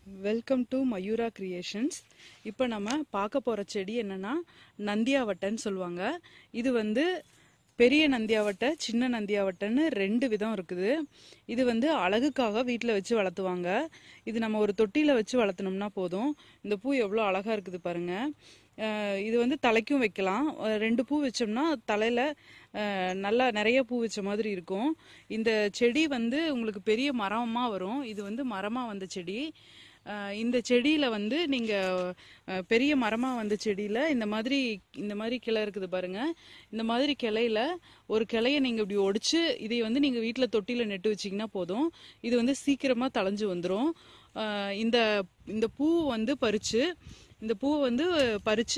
welcome to Mayura creations இப்போ நம்ம பார்க்க போகிற செடி என்னன்னா நந்தியாவட்டைன்னு சொல்லுவாங்க இது வந்து பெரிய நந்தியாவட்டை சின்ன நந்தியாவட்டைன்னு ரெண்டு விதம் இருக்குது இது வந்து அழகுக்காக வீட்டில் வச்சு வளர்த்துவாங்க இது நம்ம ஒரு தொட்டியில் வச்சு வளர்த்துனோம்னா போதும் இந்த பூ எவ்வளோ அழகாக இருக்குது பாருங்க அஹ் இது வந்து தலைக்கும் வைக்கலாம் அஹ் ரெண்டு பூ வச்சோம்னா தலையில் நல்லா நிறைய பூ வச்ச மாதிரி இருக்கும் இந்த செடி வந்து உங்களுக்கு பெரிய மரமாக வரும் இது வந்து மரமாக வந்த செடி அஹ் இந்த செடியில வந்து நீங்க அஹ், பெரிய மரமா வந்த செடியில இந்த மாதிரி இந்த மாதிரி கிளை இருக்குது பாருங்க இந்த மாதிரி கிளையில ஒரு கிளைய நீங்க இப்படி ஒடிச்சு இதை வந்து நீங்க வீட்ல தொட்டில நெட்டு வச்சீங்கன்னா போதும் இது வந்து சீக்கிரமா தளைஞ்சு வந்துடும் இந்த இந்த பூ வந்து பறிச்சு இந்த பூவை வந்து பறித்து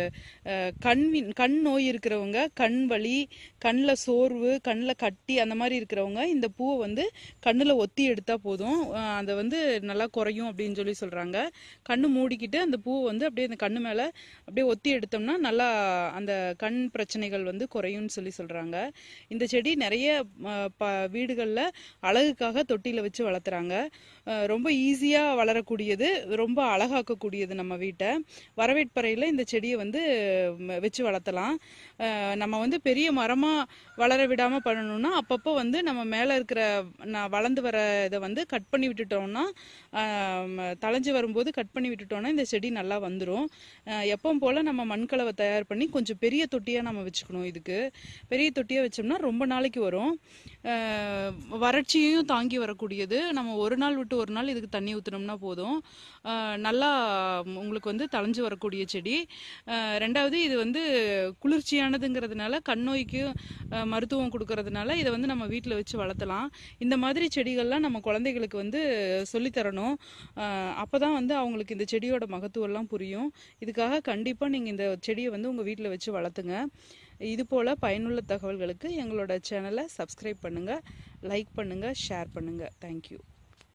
கண் வி- கண் நோய் இருக்கிறவங்க கண் வலி கண்ணில் சோர்வு கண்ணில் கட்டி அந்த மாதிரி இருக்கிறவங்க இந்த பூவை வந்து கண்ணில் ஒத்தி எடுத்தால் போதும் அஹ் அதை வந்து நல்லா குறையும் அப்படின்னு சொல்லி சொல்கிறாங்க கண்ணு மூடிக்கிட்டு அந்த பூவை வந்து அப்படியே அந்த கண்ணு மேலே அப்படியே ஒத்தி எடுத்தோம்னா நல்லா அந்த கண் பிரச்சனைகள் வந்து குறையும்னு சொல்லி சொல்கிறாங்க இந்த செடி நிறைய அஹ், ப வீடுகளில் அழகுக்காக தொட்டியில் வச்சு வளர்த்துறாங்க அஹ், ரொம்ப ஈஸியாக வளரக்கூடியது ரொம்ப அழகாக்கக்கூடியது நம்ம வீட்டை வரவேற்பறையில் இந்த செடியை வந்து ம், வச்சு வளர்த்தலாம் அஹ், நம்ம வந்து பெரிய மரமாக வளர விடாமல் பண்ணணும்னா அப்பப்போ வந்து நம்ம மேலே இருக்கிற ந- வளர்ந்து வர இதை வந்து கட் பண்ணி விட்டுட்டோம்னா அஹ், ம- தளைஞ்சு வரும்போது கட் பண்ணி விட்டுட்டோம்னா இந்த செடி நல்லா வந்துடும் எப்பவும் போல் நம்ம மண்கலவை தயார் பண்ணி கொஞ்சம் பெரிய தொட்டியாக நம்ம வச்சுக்கணும் இதுக்கு பெரிய தொட்டியாக வச்சோம்னா ரொம்ப நாளைக்கு வரும் அஹ், வறட்சியையும் தாங்கி வரக்கூடியது நம்ம ஒரு நாள் விட்டு ஒரு நாள் இதுக்கு தண்ணி ஊற்றினோம்னா போதும் அஹ், நல்லா உங்களுக்கு வந்து தளைஞ்சு வரக்கூடிய செடி அஹ், ரெண்டாவது இது வந்து குளிர்ச்சியானதுங்கிறதுனால கண் நோய்க்கு அஹ், மருத்துவம் கொடுக்கறதுனால இதை வந்து நம்ம வீட்டில் வச்சு வளர்த்தலாம் இந்த மாதிரி செடிகள்லாம் நம்ம குழந்தைகளுக்கு வந்து சொல்லித்தரணும் அப்போ தான் வந்து அவங்களுக்கு இந்த செடியோட மகத்துவம்லாம் புரியும் இதுக்காக கண்டிப்பாக நீங்கள் இந்த செடியை வந்து உங்கள் வீட்டில் வச்சு வளர்த்துங்க இது போல் பயனுள்ள தகவல்களுக்கு எங்களோட சேனலை சப்ஸ்கிரைப் பண்ணுங்கள் லைக் பண்ணுங்கள் ஷேர் பண்ணுங்கள் தேங்க்யூ